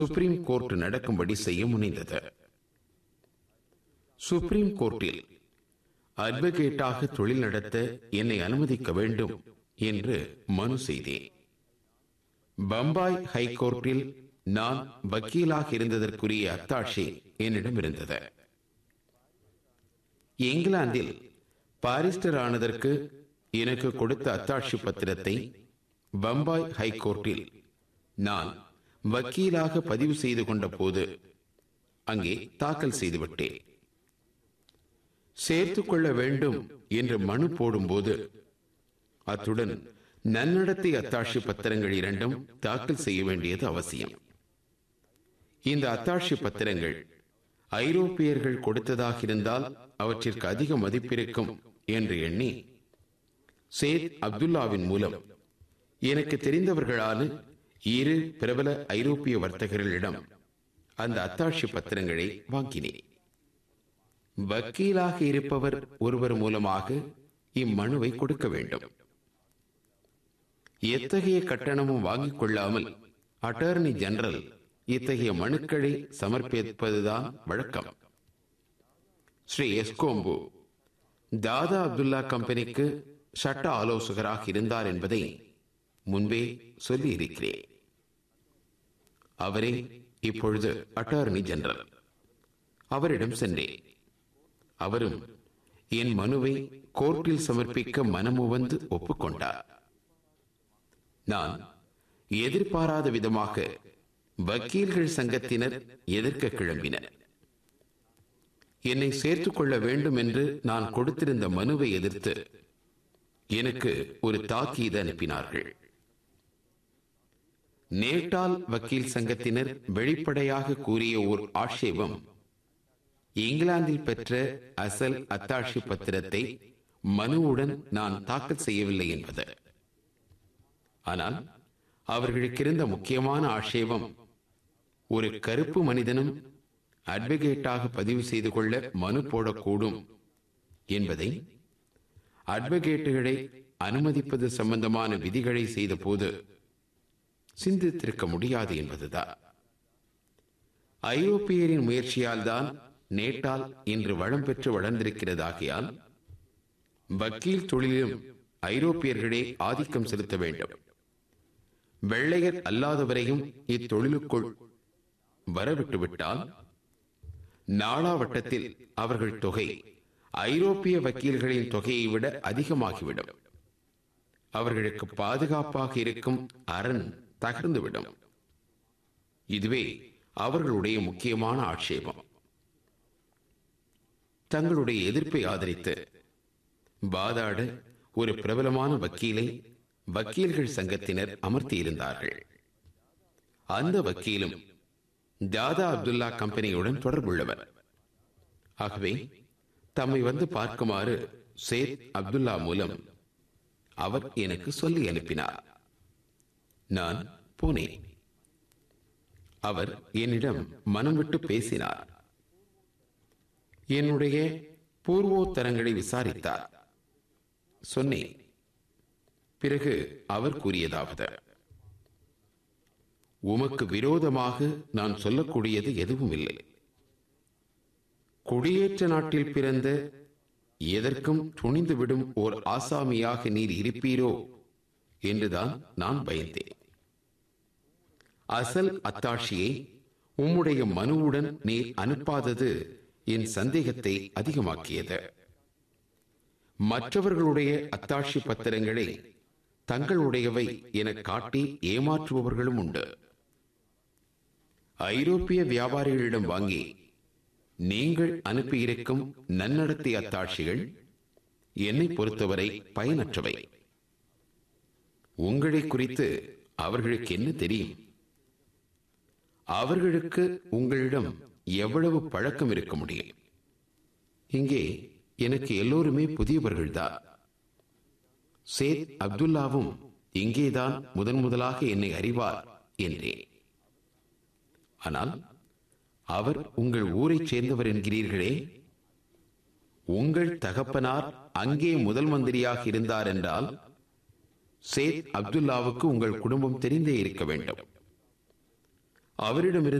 supreme court நடக்கும்படி செய்ய முனைந்தது supreme கோர்ட்டில் அட்வொகேட்டாக தொழில் நடத்த என்னை அனுமதிக்க வேண்டும் என்று மனு செய்தேன் பம்பாய் ஹைகோர்ட்டில் நான் வக்கீலாக இருந்ததற்குரிய அத்தாட்சி என்னிடம் இருந்தது இங்கிலாந்தில் பாரிஸ்டர் ஆனதற்கு எனக்கு கொடுத்த அத்தாட்சி பத்திரத்தை பம்பாய் ஹைகோர்ட்டில் நான் வக்கீலாக பதிவு செய்து கொண்ட போது அங்கே தாக்கல் செய்துவிட்டேன் சேர்த்துக் கொள்ள வேண்டும் என்று மனு போடும்போது அத்துடன் நன்னடத்தை அத்தாட்சி பத்திரங்கள் இரண்டும் தாக்கல் செய்ய வேண்டியது அவசியம் இந்த அத்தாட்சி பத்திரங்கள் ஐரோப்பியர்கள் கொடுத்ததாக இருந்தால் அவற்றிற்கு அதிக மதிப்பிருக்கும் என்று எண்ணி சேத் அப்துல்லாவின் மூலம் எனக்கு தெரிந்தவர்களான இரு பிரபல ஐரோப்பிய வர்த்தகர்களிடம் அந்த அத்தாட்சி பத்திரங்களை வாங்கினேன் வக்கீலாக இருப்பவர் ஒருவர் மூலமாக இம்மனுவை கொடுக்க வேண்டும் எத்தகைய கட்டணமும் வாங்கிக் கொள்ளாமல் அட்டர்னி ஜெனரல் இத்தகைய மனுக்களை சமர்ப்பிப்பதுதான் வழக்கம் ஸ்ரீ எஸ்கோம்பு தாதா அப்துல்லா கம்பெனிக்கு சட்ட ஆலோசகராக இருந்தார் என்பதை முன்பே சொல்லி இருக்கிறேன் அவரே இப்பொழுது அட்டார்னி ஜெனரல் அவரிடம் சென்றேன் அவரும் என் மனுவை கோர்ட்டில் சமர்ப்பிக்க மனமுவந்து ஒப்புக்கொண்டார் நான் எதிர்பாராத விதமாக வக்கீல்கள் சங்கத்தினர் எதிர்க்க கிளம்பினர் என்னை சேர்த்துக் கொள்ள வேண்டும் என்று நான் கொடுத்திருந்த மனுவை எதிர்த்து எனக்கு ஒரு தாக்கீது அனுப்பினார்கள் நேட்டால் வக்கீல் சங்கத்தினர் வெளிப்படையாக கூறிய ஒரு ஆட்சேபம் இங்கிலாந்தில் பெற்ற அசல் அத்தாட்சி பத்திரத்தை மனுவுடன் நான் தாக்கல் செய்யவில்லை என்பது ஆனால் அவர்களுக்கு இருந்த முக்கியமான ஆட்சேபம் ஒரு கருப்பு மனிதனும் அட்வொகேட்டாக பதிவு செய்து கொள்ள மனு போடக்கூடும் என்பதை அட்வொகேட்டுகளை அனுமதிப்பது சம்பந்தமான விதிகளை செய்த போது சிந்தித்திருக்க முடியாது என்பதுதான் ஐரோப்பியரின் முயற்சியால் தான் நேட்டால் இன்று வளம் பெற்று வளர்ந்திருக்கிறதாகையால் வக்கீல் தொழிலும் ஐரோப்பியர்களே ஆதிக்கம் செலுத்த வேண்டும் வெள்ளையர் அல்லாதவரையும் இத்தொழிலுக்குள் வரவிட்டுவிட்டால் நாளாவட்டத்தில் அவர்கள் தொகை ஐரோப்பிய வக்கீல்களின் தொகையை விட அதிகமாகிவிடும் அவர்களுக்கு பாதுகாப்பாக இருக்கும் அரண் தகர்ந்துவிடும் இதுவே அவர்களுடைய முக்கியமான ஆட்சேபம் தங்களுடைய எதிர்ப்பை ஆதரித்து வாதாட ஒரு பிரபலமான வக்கீலை வக்கீல்கள் சங்கத்தினர் அமர்த்தியிருந்தார்கள் அந்த வக்கீலும் தாதா அப்துல்லா கம்பெனியுடன் தொடர்புள்ளவர் ஆகவே தம்மை வந்து பார்க்குமாறு சேத் அப்துல்லா மூலம் அவர் எனக்கு சொல்லி அனுப்பினார் நான் போனேன் அவர் என்னிடம் மனம் விட்டு பேசினார் என்னுடைய பூர்வோத்தரங்களை விசாரித்தார் சொன்னேன் பிறகு அவர் கூறியதாவது உமக்கு விரோதமாக நான் சொல்லக்கூடியது எதுவும் இல்லை குடியேற்ற நாட்டில் பிறந்த எதற்கும் துணிந்து விடும் ஓர் ஆசாமியாக நீர் இருப்பீரோ என்றுதான் நான் பயந்தேன் அசல் அத்தாட்சியை உம்முடைய மனுவுடன் நீர் அனுப்பாதது என் சந்தேகத்தை அதிகமாக்கியது மற்றவர்களுடைய அத்தாட்சி பத்திரங்களை தங்களுடையவை என காட்டி ஏமாற்றுபவர்களும் உண்டு ஐரோப்பிய வியாபாரிகளிடம் வாங்கி நீங்கள் அனுப்பியிருக்கும் நன்னடத்தை அத்தாட்சிகள் என்னை பொறுத்தவரை பயனற்றவை உங்களை குறித்து அவர்களுக்கு என்ன தெரியும் அவர்களுக்கு உங்களிடம் எவ்வளவு பழக்கம் இருக்க முடியும் இங்கே எனக்கு எல்லோருமே புதியவர்கள்தான் சேத் அப்துல்லாவும் இங்கேதான் முதன் முதலாக என்னை அறிவார் என்றேன் ஆனால் அவர் உங்கள் ஊரைச் சேர்ந்தவர் என்கிறீர்களே உங்கள் தகப்பனார் அங்கே முதல் மந்திரியாக இருந்தார் என்றால் சேத் அப்துல்லாவுக்கு உங்கள் குடும்பம் தெரிந்தே இருக்க வேண்டும் அவரிடமிருந்து